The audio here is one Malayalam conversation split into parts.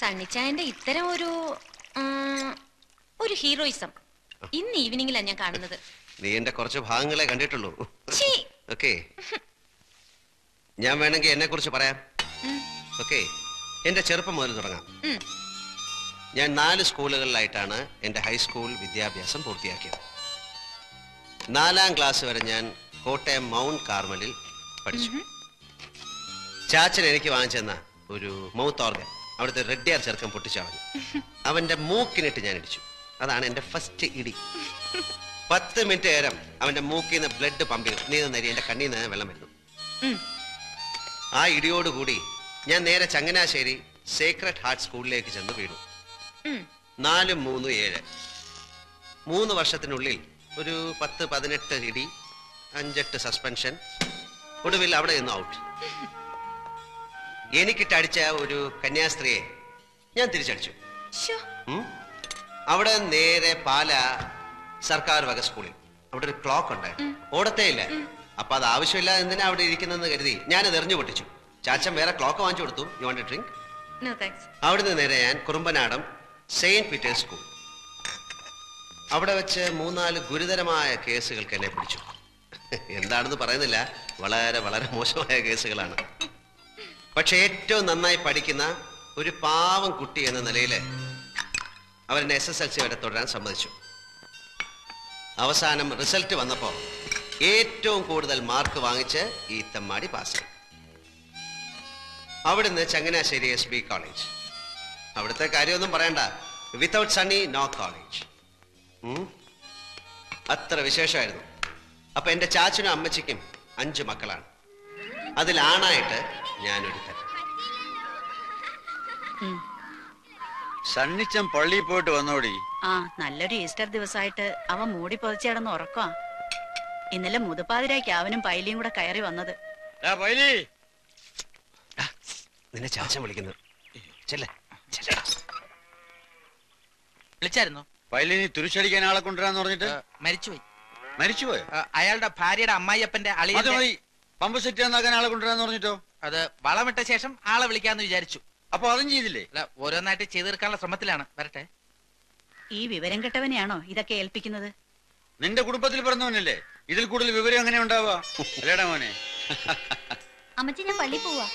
സണ്ണിച്ചായന്റെ ഇത്തരം ഒരു ഉം, ഒരു ഹീറോയിസം ഇന്ന് ഈവനിങ്ങിലാണ് ഞാൻ കാണുന്നത് നീ എന്റെ കുറച്ച് ഭാഗങ്ങളെ കണ്ടിട്ടുള്ളൂ ഛീ. ഓക്കെ ഞാൻ വേണമെങ്കിൽ എന്നെ കുറിച്ച് പറയാം ഉം, ഓക്കെ എന്റെ ചെറുപ്പം മുതൽ തുടങ്ങാം ഉം. ഞാൻ നാല് സ്കൂളുകളിലായിട്ടാണ് എന്റെ ഹൈസ്കൂൾ വിദ്യാഭ്യാസം പൂർത്തിയാക്കിയത് നാലാം ക്ലാസ് വരെ ഞാൻ കോട്ടയം മൗണ്ട് കാർമലിൽ പഠിച്ചു ചാച്ചൻ എനിക്ക് വാങ്ങിച്ചെന്ന ഒരു മൗത്ത് ഓർഗൻ അവിടുത്തെ റെഡ്ഡിയാർ ചെറുക്കൻ പൊട്ടിച്ചളഞ്ഞു അവന്റെ മൂക്കിനിട്ട് ഞാൻ ഇടിച്ചു അതാണ് എന്റെ ഫസ്റ്റ് ഇടി പത്ത് മിനിറ്റ് നേരം അവന്റെ മൂക്കിൽ നിന്ന് ബ്ലഡ് പമ്പ് ചെയ്തു നീ നരി എന്റെ കണ്ണിൽ നിന്ന് വെള്ളം വരുന്നു ഉം. ആ ഇടിയോടുകൂടി ഞാൻ നേരെ ചങ്ങനാശ്ശേരി സേക്രഡ് ഹാർട്ട് സ്കൂളിലേക്ക് ചെന്ന് വീണു ഉം. നാലും മൂന്നും ഏഴ് മൂന്ന് വർഷത്തിനുള്ളിൽ ഒരു പത്ത് പതിനെട്ട് ഇടി അഞ്ചെട്ട് സസ്പെൻഷൻ ഒടുവിൽ അവിടെ നിന്ന് ഔട്ട് എനിക്കിട്ട് അടിച്ച ഒരു കന്യാസ്ത്രീയെ ഞാൻ തിരിച്ചടിച്ചു ശ്ശോ. ഉം. അവിടെ നേരെ പാല സർക്കാർ വക സ്കൂളിൽ അവിടെ ഒരു ക്ലോക്ക് ഉണ്ട് ഓടത്തേ ഇല്ല അപ്പൊ അത് ആവശ്യമില്ല എന്തിനാ അവിടെ ഇരിക്കുന്നെന്ന് കരുതി ഞാനത് എറിഞ്ഞു പൊട്ടിച്ചു ചാച്ചൻ വേറെ ക്ലോക്ക് വാങ്ങിച്ചു കൊടുത്തു you want drink No thanks. അവിടുന്ന് നേരെ ഞാൻ കുറുമ്പനാടം സെയിന്റ് പീറ്റേഴ്സ് സ്കൂൾ അവിടെ വെച്ച് മൂന്നാല് ഗുരുതരമായ കേസുകൾക്ക് എന്നെ പിടിച്ചു എന്താണെന്ന് പറയുന്നില്ല വളരെ വളരെ മോശമായ കേസുകളാണ് പക്ഷെ ഏറ്റവും നന്നായി പഠിക്കുന്ന ഒരു പാവം കുട്ടി എന്ന നിലയിൽ അവരെന്നെ എസ് എസ് എൽ സി വരെ തുടരാൻ സമ്മതിച്ചു അവസാനം റിസൾട്ട് വന്നപ്പോൾ ഏറ്റവും കൂടുതൽ മാർക്ക് വാങ്ങിച്ച് ഈ തെമ്മാടി പാസ്സായി അവിടുന്ന് ചങ്ങനാശ്ശേരി എസ് ബി കോളേജ് അവിടുത്തെ കാര്യമൊന്നും പറയണ്ട വിത്തൗട്ട് സണ്ണി നോ കോളേജ് അത്ര വിശേഷമായിരുന്നു അപ്പൊ എന്റെ ചാച്ചനും അമ്മച്ചിക്കും അഞ്ചു മക്കളാണ് അതിലാണായിട്ട് ഞാനൊരുത്തൻ സണ്ണിച്ചൻ പള്ളിയിൽ പോയിട്ട് വന്നോടി ആ നല്ലൊരു ഈസ്റ്റർ ദിവസമായിട്ട് അവൻ മൂടി പൊതിച്ചിടന്ന് ഉറക്കമാ ഇന്നലെ മുതുപ്പാതിരായ്ക്ക് അവനും പൈലിയും കൂടെ കയറി വന്നത് ആ പൈലി നിന്നെ ചാച്ചൻ വിളിക്കുന്നു ചെല്ലേ ചെല്ലടാ വിളിച്ചായിരുന്നോ പൈലി നീ തുരിശടിക്കാൻ ആളെ കൊണ്ടുവരാന്ന് പറഞ്ഞിട്ട് ഏ, മരിച്ചുപോയി മരിച്ചുപോയോ ഏ, അയാളുടെ ഭാര്യയുടെ അമ്മായിയപ്പന്റെ അത് അളിയന്റെ മതി പമ്പ് സെറ്റ് എന്നാക്കാൻ ആളെ കൊണ്ടുവരാന്ന് പറഞ്ഞിട്ടോ അത് വളമിട്ട ശേഷം ആളെ വിളിക്കാന്ന് വിചാരിച്ചു അപ്പൊ അതും ചെയ്തില്ലേ അല്ല ഓരോന്നായിട്ട് ചെയ്തു തീർക്കാനുള്ള ശ്രമത്തിലാണ് വരട്ടെ ഈ വിവരം കെട്ടവനെയാണോ ഇതൊക്കെ ഏൽപ്പിക്കുന്നത് നിന്റെ കുടുംബത്തിൽ പറഞ്ഞവനല്ലേ ഇതിൽ കൂടുതൽ വിവരം എങ്ങനെ ഉണ്ടാവുക അല്ലേടാ മോനെ അമ്മച്ചി ഞാൻ പള്ളി പോവാ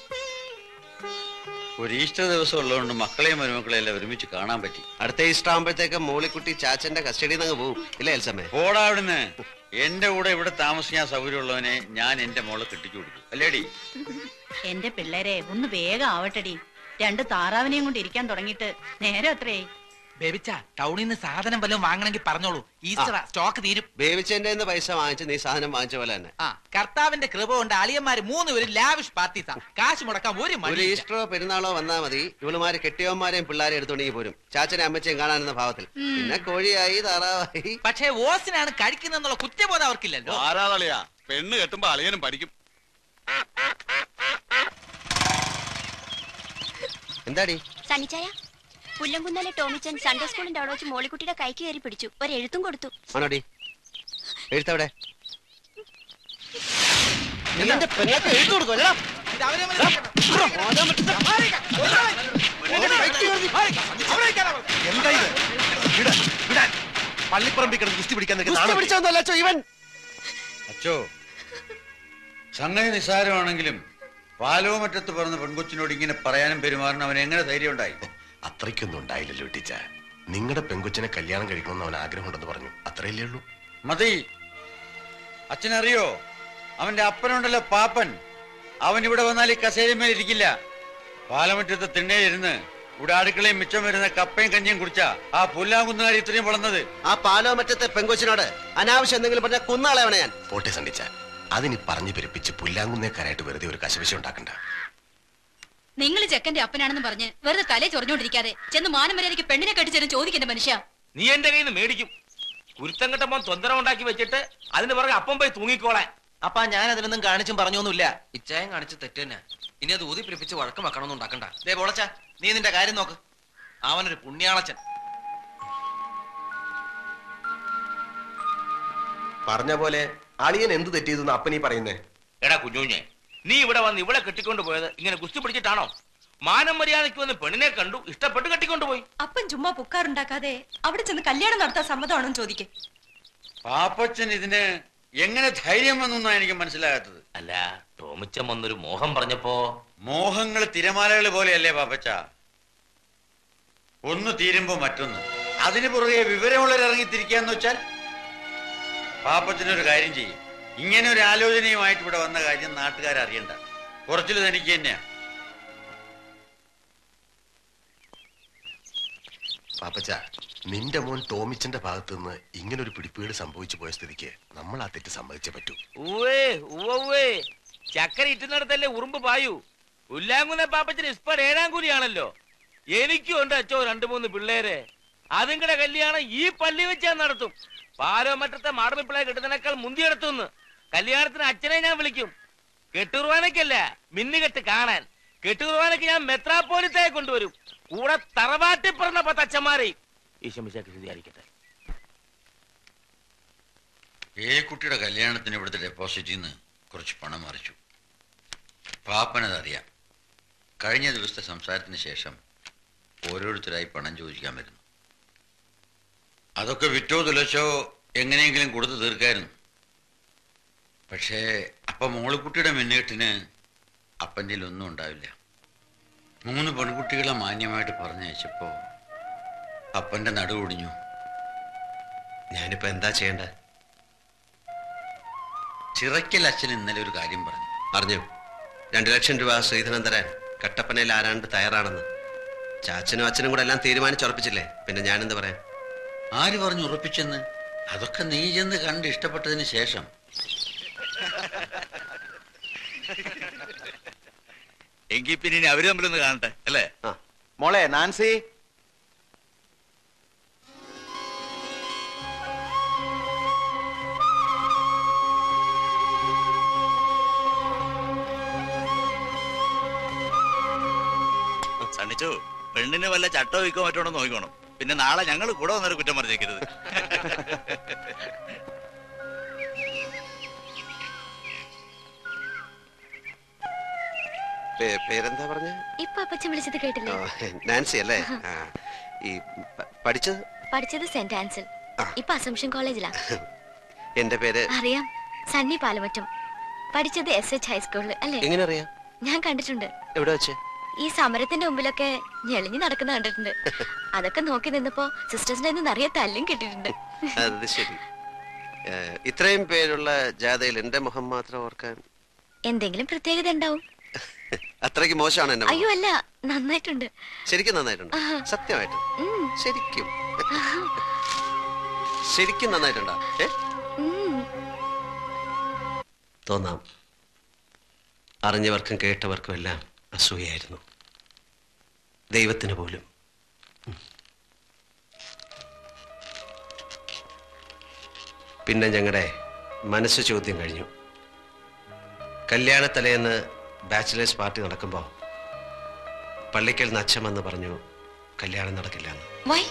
ഒരു ഈസ്റ്റർ ദിവസം ഉള്ളതുകൊണ്ട് മക്കളെയും മരുമക്കളെയും എല്ലാം ഒരുമിച്ച് കാണാൻ പറ്റി അടുത്ത ഈസ്റ്റർ ആകുമ്പോഴത്തേക്ക് മോളിക്കുട്ടി ചാച്ചന്റെ കസ്റ്റഡിയിൽ നിന്ന് പോവും ഇല്ലേ എൽസമ്മേ പോടാ അവിടുന്ന് എന്റെ കൂടെ ഇവിടെ താമസിക്കാൻ സൗകര്യമുള്ളവനെ ഞാൻ എന്റെ മോളെ കെട്ടിച്ചു കൊടുക്കും അല്ലേടി എന്റെ പിള്ളേരെ ഒന്ന് വേഗം ആവട്ടടി രണ്ട് താറാവിനെയും കൊണ്ട് ഇരിക്കാൻ തുടങ്ങിയിട്ട് നേരം എത്രയായി ബേബിച്ച ടൗണിൽ നിന്ന് സാധനം വല്ലതും വാങ്ങണമെങ്കിൽ പറഞ്ഞോളൂ ഈസ്റ്റർ സ്റ്റോക്ക് തീരും ബേബിച്ചെന്റെ കയ്യിന്ന് പൈസ വാങ്ങിച്ച് നീ സാധനം വാങ്ങിച്ച പോലെ തന്നെ ആ കർത്താവിന്റെ കൃപ കൊണ്ട് അളിയന്മാര് മൂന്ന് പേരും ലാവിഷ് പാർട്ടീസാ കാശ് മുടക്കാൻ ഒരു ഒരു മണി ഈസ്റ്ററോ പെരുന്നാളോ വന്നാ മതി ഇവളുമാര് കെട്ടിയവന്മാരെയും പിള്ളേരെയും എടുത്തോണ്ടെങ്കിൽ പോരും ചാച്ചനെ അമ്മച്ചയും കാണാനെന്ന ഭാവത്തിൽ പിന്നെ കോഴിയായി താറാവായി പക്ഷേ ഓസിനാണ് കഴിക്കുന്നെന്നുള്ള കുറ്റബോധം അവർക്കില്ലല്ലോ ആരാതളിയാ പെണ്ണ് കെട്ടുമ്പോ അളിയനും പഠിക്കും എന്താടി സണ്ണിച്ചായ പുല്ലംകുന്നലെ ടോമിച്ചൻ സൺഡേ സ്കൂളിന്റെ അവിടെ വെച്ച് മോളിക്കുട്ടിയുടെ കൈക്ക് കയറി പിടിച്ചു ഒരു എഴുത്തും കൊടുത്തു ആണോടി എഴുത്തവിടെ നിന്റെ പെങ്ങൾക്ക് എഴുത്തു കൊടുക്കുമല്ലോ ഇത് അവരെ മനസ്സിലാക്കണം. എന്താ ഇത് വിടാൻ വിടാൻ പള്ളിപ്പറമ്പിൽ കിടന്ന് ഗുസ്തി പിടിക്കാൻ നിനക്ക് നാണം ഇല്ലേ? പിടിച്ചോന്നല്ല ഇവൻ അച്ചോ സംഗതി നിസ്സാരമാണെങ്കിലും പാലോമറ്റത്ത് പറഞ്ഞ പെൺകൊച്ചിനോട് ഇങ്ങനെ പറയാനും പെരുമാറാനും അവൻ എങ്ങനെ ധൈര്യം ഉണ്ടായി അത്രയ്ക്കൊന്നും ഉണ്ടായില്ലല്ലോ ടീച്ച നിങ്ങളുടെ പെങ്കൊച്ചിനെ കല്യാണം കഴിക്കണമെന്ന് അവൻ ആഗ്രഹമുണ്ടെന്ന് പറഞ്ഞു അത്രയല്ലേ ഉള്ളൂ മതി അച്ഛനറിയോ അവന്റെ അപ്പനുണ്ടല്ലോ പാപ്പൻ അവൻ ഇവിടെ വന്നാൽ ഈ കസേരമേൽ ഇരിക്കില്ല പാലമറ്റത്തെ തിണ്ണയിലിരുന്ന് ഇവിടെ അടുക്കളയും മിച്ചം വരുന്ന കപ്പയും കഞ്ഞിയും കുടിച്ചാ ആ പുല്ലാങ്കുന്നുകാരി ഇത്രയും വളർന്നത് ആ പാലോ മറ്റത്തെ പെങ്കൊച്ചിനോട് അനാവശ്യം എന്തെങ്കിലും പറഞ്ഞാൽ കുന്നാളെവനെ ഞാൻ പോട്ടെ സണ്ടിച്ച അതിനി പറഞ്ഞു പെരുപ്പിച്ച് പുല്ലാങ്കുന്നേക്കാരായിട്ട് വെറുതെ ഒരു കശവിശ ഉണ്ടാക്കണ്ട നിങ്ങൾ ചെക്കന്റെ അപ്പനാണെന്ന് പറഞ്ഞ് വെറുതെ തലേ ചൊറിഞ്ഞോണ്ടിരിക്കാതെ ചെന്ന് മാനം മര്യാദയ്ക്ക് പെണ്ണിനെ കെട്ടിച്ചേരും ചോദിക്കണ്ട മനുഷ്യ നീ എന്റെ കയ്യിൽ നിന്ന് മേടിക്കും കുരുത്തം കെട്ടപ്പോ തൊന്തരം ഉണ്ടാക്കി വെച്ചിട്ട് അതിന് പുറകെ അപ്പം പോയി തൂങ്ങിക്കോളെ അപ്പാ ഞാൻ അതിനൊന്നും കാണിച്ചും പറഞ്ഞൊന്നുമില്ല ഇച്ചായം കാണിച്ച് തെറ്റ് തന്നെ ഇനി അത് ഊതി പിടിപ്പിച്ച് വഴക്കം വെക്കണമെന്ന് ഉണ്ടാക്കണ്ട ദേ ബോളച്ച നീ നിന്റെ കാര്യം നോക്ക് അവനൊരു പുണ്യാളച്ചൻ പറഞ്ഞ പോലെ അളിയൻ എന്ത് തെറ്റിയതെന്ന് അപ്പനീ പറയുന്നേ എടാ കുഞ്ഞുഞ്ഞെ നീ ഇവിടെ വന്ന് ഇവിടെ കെട്ടിക്കൊണ്ട് പോയത് ഇങ്ങനെ കുസ്തി പിടിച്ചിട്ടാണോ മാനം മര്യാദയ്ക്ക് വന്ന് പെണ്ണിനെ കണ്ടു ഇഷ്ടപ്പെട്ട് കെട്ടിക്കൊണ്ടുപോയി അപ്പൻ ചുമ്മാ പുക്കാറുണ്ടാക്കാതെ അവിടെ ചെന്ന് കല്യാണം നടത്താൻ സമ്മതമാണോ ചോദിക്കേ പാപ്പച്ചൻ ഇതിന് എങ്ങനെ ധൈര്യം വന്നൊന്നാ എനിക്ക് മനസ്സിലാകാത്തത് അല്ല ടോമിച്ചൻ വന്നൊരു മോഹം പറഞ്ഞപ്പോ മോഹങ്ങൾ തിരമാലകൾ പോലെയല്ലേ പാപ്പച്ച ഒന്ന് തീരുമ്പോ മറ്റൊന്ന് അതിന് പുറകെ വിവരമുള്ളവർ ഇറങ്ങിത്തിരിക്കാന്ന് വെച്ചാൽ പാപ്പച്ചനൊരു കാര്യം ചെയ്യും ഇങ്ങനെ ഒരു ആലോചനയുമായിട്ട് ഇവിടെ വന്ന കാര്യം നാട്ടുകാർ അറിയണ്ട കുറച്ചിൽ തനിക്ക് തന്നെയാ പാപ്പച്ച നിന്റെ മോൻ ടോമിച്ചന്റെ ഭാഗത്ത് നിന്ന് ഇങ്ങനെ ഒരു പിടിപ്പീട് സംഭവിച്ചു പോയ സ്ഥിതിക്ക് നമ്മൾ ആ തെറ്റ് സമ്മതിച്ചേ പറ്റൂ ഉവ്വേ ഉവ്വേ ചക്കര ഇറ്റുന്നിടത്തല്ലേ ഉറുമ്പ് പായു ഉല്ലാങ്കുന്ന പാപ്പച്ചന് ഇസ്പർ ഏഴാം കൂലിയാണല്ലോ എനിക്കും ഉണ്ട് അച്ചോ രണ്ടു മൂന്ന് പിള്ളേര് അതുങ്ങളുടെ കല്യാണം ഈ പള്ളി വെച്ച് ഞാൻ നടത്തും പാലോ മറ്റത്തെ മാടമ്പിപ്പിള്ളയെ കിട്ടുന്നതിനേക്കാൾ മുന്തിയെടുത്തുനിന്ന് കല്യാണത്തിന് അച്ഛനെ ഞാൻ വിളിക്കും കെട്ടുകുർവാനയ്ക്കല്ല മിന്നുകെട്ട് കാണാൻ കെട്ടുകുർവാനയ്ക്ക് ഞാൻ മെത്രാപ്പോലിത്തയെ കൊണ്ടുവരും കൂടെ തറവാട്ടിൽ പിറന്ന പത്തച്ഛന്മാരെ ഈശമിശക്ക് സ്ഥിതിയായിരിക്കട്ടെ ഏക്കുട്ടിയുടെ കല്യാണത്തിന് ഇവിടുത്തെ ഡെപ്പോസിറ്റിൽ നിന്ന് കുറച്ച് പണം മറിച്ചു പാപ്പനതറിയാം കഴിഞ്ഞ ദിവസത്തെ സംസാരത്തിന് ശേഷം ഓരോരുത്തരായി പണം ചോദിക്കാൻ വരുന്നു അതൊക്കെ വിറ്റോ തുലച്ചോ എങ്ങനെയെങ്കിലും കൊടുത്തു തീർക്കായിരുന്നു പക്ഷേ അപ്പം മോളിക്കുട്ടിയുടെ മിന്നേട്ടിന് അപ്പൻ്റെ ഒന്നും ഉണ്ടാവില്ല മൂന്ന് പെൺകുട്ടികളെ മാന്യമായിട്ട് പറഞ്ഞയച്ചപ്പോ അപ്പൻ്റെ നടുവൊടിഞ്ഞു ഞാനിപ്പോ എന്താ ചെയ്യേണ്ടത് ചിറയ്ക്കൽ അച്ഛൻ ഇന്നലെ ഒരു കാര്യം പറഞ്ഞു അറിഞ്ഞു രണ്ടു ലക്ഷം രൂപ ശ്രീധരൻ തരാൻ കട്ടപ്പനയിൽ ആരാണ്ട് തയ്യാറാണെന്ന് ചാച്ചനും അച്ഛനും കൂടെ എല്ലാം തീരുമാനിച്ചുറപ്പിച്ചില്ലേ പിന്നെ ഞാനെന്ത് പറയാൻ ആര് പറഞ്ഞു ഉറപ്പിച്ചെന്ന് അതൊക്കെ നീ ചെന്ന് കണ്ട് ഇഷ്ടപ്പെട്ടതിന് ശേഷം എങ്കിൽ പിന്നെ ഇനി അവര് തമ്മിലൊന്ന് കാണട്ടെ അല്ലേ മോളെ നാൻസി സണ്ണിച്ചു പെണ്ണിന് വല്ല ചട്ടോ വിൽക്കോ മറ്റോ ഉണ്ടോ നോക്കിക്കോണം പിന്നെ നാളെ ഞങ്ങൾ കൂടെ വന്നൊരു കുറ്റം പറഞ്ഞേക്കരുത് പേ- പേരെന്താ പറഞ്ഞ ഇപ്പൊ അപ്പച്ചൻ വിളിച്ചത് കേട്ടില്ലേ നാൻസി അല്ലേ ആ, ഈ പ- പഠിച്ചത് പഠിച്ചത് സെന്റ് ആൻസൽ ഇപ്പൊ അസംഷൻ കോളേജിലാ എന്റെ പേര് അറിയാം സണ്ണി പാലമറ്റം പഠിച്ചത് എസ് എച്ച് ഹൈസ്കൂളിൽ അല്ലേ എങ്ങനെ അറിയാം ഞാൻ കണ്ടിട്ടുണ്ട് എവിടെ വെച്ച് ഈ സമരത്തിന്റെ മുമ്പിലൊക്കെ ഞെളിഞ്ഞു നടക്കുന്ന കണ്ടിട്ടുണ്ട് അതൊക്കെ നോക്കി നിന്നപ്പോ സിസ്റ്റേഴ്സിന്റെ നിന്ന് നിറയെ തല്ലും കിട്ടിയിട്ടുണ്ട് അത് ശരി ഏ, ഇത്രയും പേരുള്ള ജാഥയിൽ എന്റെ മുഖം മാത്രം ഓർക്കാൻ എന്തെങ്കിലും പ്രത്യേകത ഉണ്ടാവും അത്രയ്ക്ക് മോശമാണ് എന്റെ മുഖം അയ്യോ അല്ല നന്നായിട്ടുണ്ട് ശരിക്കും നന്നായിട്ടുണ്ട് ആഹാ. സത്യമായിട്ടും ഉം. ശരിക്കും ശരിക്കും നന്നായിട്ടുണ്ടോ ഏ ഉം. തോന്നാം അറിഞ്ഞവർക്കും കേട്ടവർക്കും എല്ലാം അസൂയായിരുന്നു ദൈവത്തിന് പോലും ഉം. പിന്നെ ഞങ്ങളുടെ മനസ്സ് ചോദ്യം കഴിഞ്ഞു കല്യാണത്തലേന്ന് ബാച്ചിലേഴ്സ് പാർട്ടി നടക്കുമ്പോൾ പള്ളിക്കൽ നിന്ന് അച്ഛൻ വന്ന് പറഞ്ഞു കല്യാണം നടക്കില്ല എന്ന് വൈ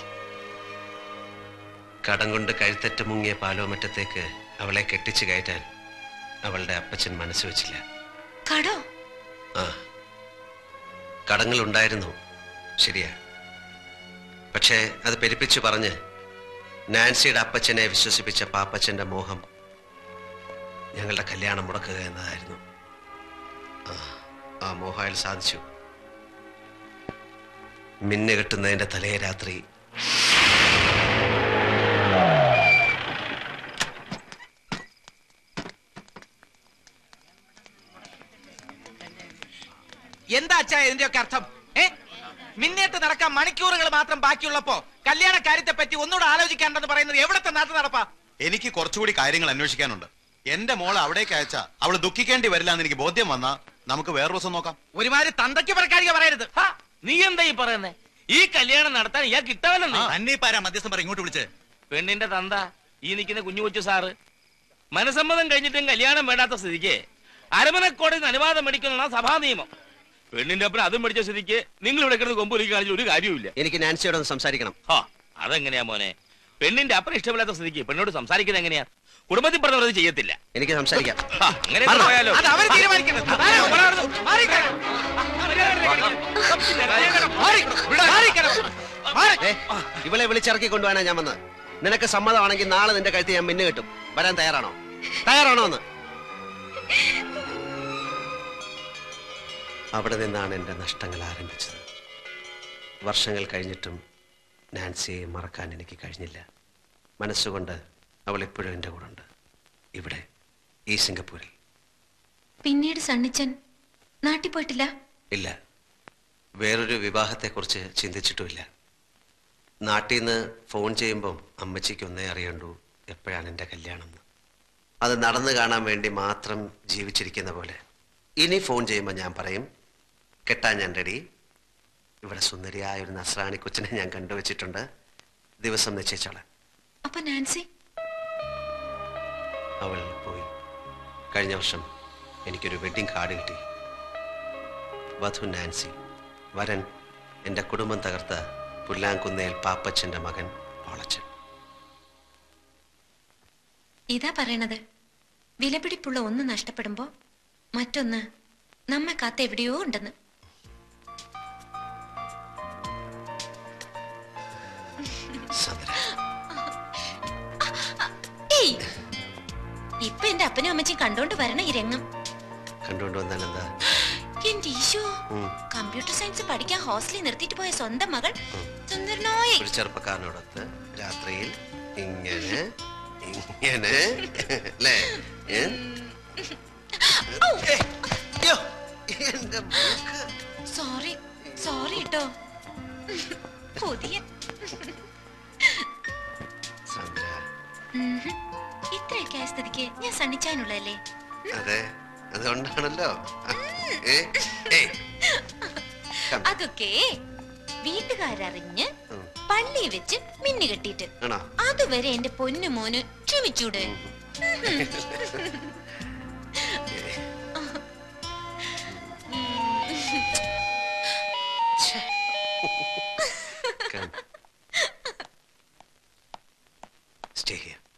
കടം കൊണ്ട് കഴുത്തറ്റ് മുങ്ങിയ പാലോമറ്റത്തേക്ക് അവളെ കെട്ടിച്ചു കയറ്റാൻ അവളുടെ അപ്പച്ചൻ മനസ്സ് വെച്ചില്ല കടോ ആ കടങ്ങൾ ഉണ്ടായിരുന്നു ശരിയാ പക്ഷേ അത് പെരുപ്പിച്ചു പറഞ്ഞ് നാൻസിയുടെ അപ്പച്ചനെ വിശ്വസിപ്പിച്ച പാപ്പച്ചന്റെ മോഹം ഞങ്ങളുടെ കല്യാണം മുടക്കുക എന്നതായിരുന്നു ആ, ആ മോഹം അയാൾ സാധിച്ചു മിന്നു കെട്ടുന്നതിന്റെ തലേ രാത്രി എന്താ അച്ഛാ ഇതിന്റെയൊക്കെ അർത്ഥം ഏ മിന്നേറ്റ് നടക്കാൻ മണിക്കൂറുകൾ മാത്രം ബാക്കിയുള്ളപ്പോ കല്യാണ കാര്യത്തെ പറ്റി ഒന്നുകൂടെ ആലോചിക്കാണ്ടെന്ന് പറയുന്നത് എവിടത്തെ നാട്ടു നടപ്പാ എനിക്ക് കുറച്ചുകൂടി കാര്യങ്ങൾ അന്വേഷിക്കാനുണ്ട് എന്റെ മോളെ അവിടേക്ക് അയച്ച അവള് ദുഃഖിക്കേണ്ടി വരില്ല എന്ന് എനിക്ക് ബോധ്യം വന്നാ നമുക്ക് വേറൊരു ദിവസം നോക്കാം ഒരുമാതിരി തന്തയ്ക്ക് പറക്കാരിക പറയരുത് ഹാ, നീ എന്താ ഈ പറയുന്നേ ഈ കല്യാണം നടത്താൻ ഇയാൾ കിട്ടാവല്ലെന്ന് അന്നീപ്പാരാ മധ്യസ്ഥം പറ ഇങ്ങോട്ട് വിളിച്ച് പെണ്ണിന്റെ തന്ത ഈ നിൽക്കുന്ന കുഞ്ഞു കൊച്ചു സാറ് മനസമ്മതം കഴിഞ്ഞിട്ടും കല്യാണം വേണ്ടാത്ത സ്ഥിതിക്ക് അരമനക്കോടതി അനുവാദം മേടിക്കുന്ന സഭാ നിയമം പെണ്ണിന്റെ അപ്പുറം അതും മേടിച്ച സ്ഥിതിക്ക് നിങ്ങൾ ഇവിടെ കിടന്ന് കൊമ്പൊലിക്ക് കാണിച്ച ഒരു കാര്യവുമില്ല എനിക്ക് നാൻസിയോട് ഒന്ന് സംസാരിക്കണം ഹാ അതെങ്ങനെയാ മോനെ പെണ്ണിന്റെ അപ്പുറം ഇഷ്ടമില്ലാത്ത സ്ഥിതിക്ക് പെണ്ണോട് സംസാരിക്കുന്നത് എങ്ങനെയാ കുടുംബത്തിൽ പറഞ്ഞവരത് ചെയ്യത്തില്ല എനിക്ക് സംസാരിക്കാം ഹാ, അങ്ങനെ മാറണം. പോയാലോ അത് അവര് തീരുമാനിക്കണം ഏ, ഇവളെ വിളിച്ചിറക്കി കൊണ്ടുപോകാനാ ഞാൻ വന്നത് നിനക്ക് സമ്മതമാണെങ്കിൽ നാളെ നിന്റെ കഴുത്ത് ഞാൻ മിന്നു കിട്ടും വരാൻ തയ്യാറാണോ തയ്യാറാണോ എന്ന് അവിടെ നിന്നാണ് എൻ്റെ നഷ്ടങ്ങൾ ആരംഭിച്ചത് വർഷങ്ങൾ കഴിഞ്ഞിട്ടും നാൻസിയെ മറക്കാൻ എനിക്ക് കഴിഞ്ഞില്ല മനസ്സുകൊണ്ട് അവൾ എപ്പോഴും എൻ്റെ കൂടെ ഉണ്ട് ഇവിടെ ഈ സിംഗപ്പൂരിൽ പിന്നീട് സണ്ണിച്ചൻ നാട്ടിൽ പോയിട്ടില്ല ഇല്ല വേറൊരു വിവാഹത്തെക്കുറിച്ച് ചിന്തിച്ചിട്ടുമില്ല നാട്ടിൽ നിന്ന് ഫോൺ ചെയ്യുമ്പം അമ്മച്ചിക്ക് ഒന്നേ അറിയണ്ടൂ എപ്പോഴാണ് എൻ്റെ കല്യാണം എന്ന് അത് നടന്നു കാണാൻ വേണ്ടി മാത്രം ജീവിച്ചിരിക്കുന്ന പോലെ ഇനി ഫോൺ ചെയ്യുമ്പോൾ ഞാൻ പറയും കെട്ടാൻ ഞാൻ റെഡി ഇവിടെ സുന്ദരിയായ ഒരു നസ്രാണി കൊച്ചിനെ ഞാൻ കണ്ടുവച്ചിട്ടുണ്ട് ദിവസം നിശ്ചയിച്ചോളാം അപ്പൊ നാൻസി അവൾ പോയി കഴിഞ്ഞ വർഷം എനിക്കൊരു വെഡിങ് കാർഡ് കിട്ടി വധു നാൻസി വരൻ എൻ്റെ കുടുംബം തകർത്ത പുല്ലാങ്കുന്നേൽ പാപ്പച്ചൻ്റെ മകൻ പോളച്ചൻ ഇതാ പറയണത് വിലപിടിപ്പുള്ള ഒന്ന് നഷ്ടപ്പെടുമ്പോ മറ്റൊന്ന് നമ്മെ കാത്ത എവിടെയോ ഉണ്ടെന്ന് സന്ദ്ര ഏയ് ഇപ്പൊ എന്റെ അപ്പനും അമ്മച്ചും കണ്ടോണ്ട് വരണ ഈ രംഗം കണ്ടുകൊണ്ട് വന്നാൽ എന്താ എന്റെ ഈശോ ഉം. കമ്പ്യൂട്ടർ സയൻസ് പഠിക്കാൻ ഹോസ്റ്റലിൽ നിർത്തിയിട്ട് പോയ സ്വന്തം മകൾ സുന്ദരനോയെ ഒരു ചെറുപ്പക്കാരനോടൊത്ത് രാത്രിയിൽ ഇങ്ങനെ ഇങ്ങനെ അല്ലേ ഏ? ഏ, അയ്യോ, എൻ്റെ മൂക്ക്. സോറി സോറി കേട്ടോ പുതിയ സന്ദ്ര ഉംഹും. ഇത്രയൊക്കെ ആയ സ്ഥിതിക്ക് ഞാൻ സണ്ണിച്ചാനുള്ളതല്ലേ അതെ അതുകൊണ്ടാണല്ലോ ഏ, ഏയ്, come. അതൊക്കെ വീട്ടുകാരറിഞ്ഞ് ഉം. പള്ളി വെച്ച് മിന്നു കെട്ടിയിട്ട് ആണോ അതുവരെ എന്റെ പൊന്നു മോന് ക്ഷമിച്ചൂടെ Come. Stay here.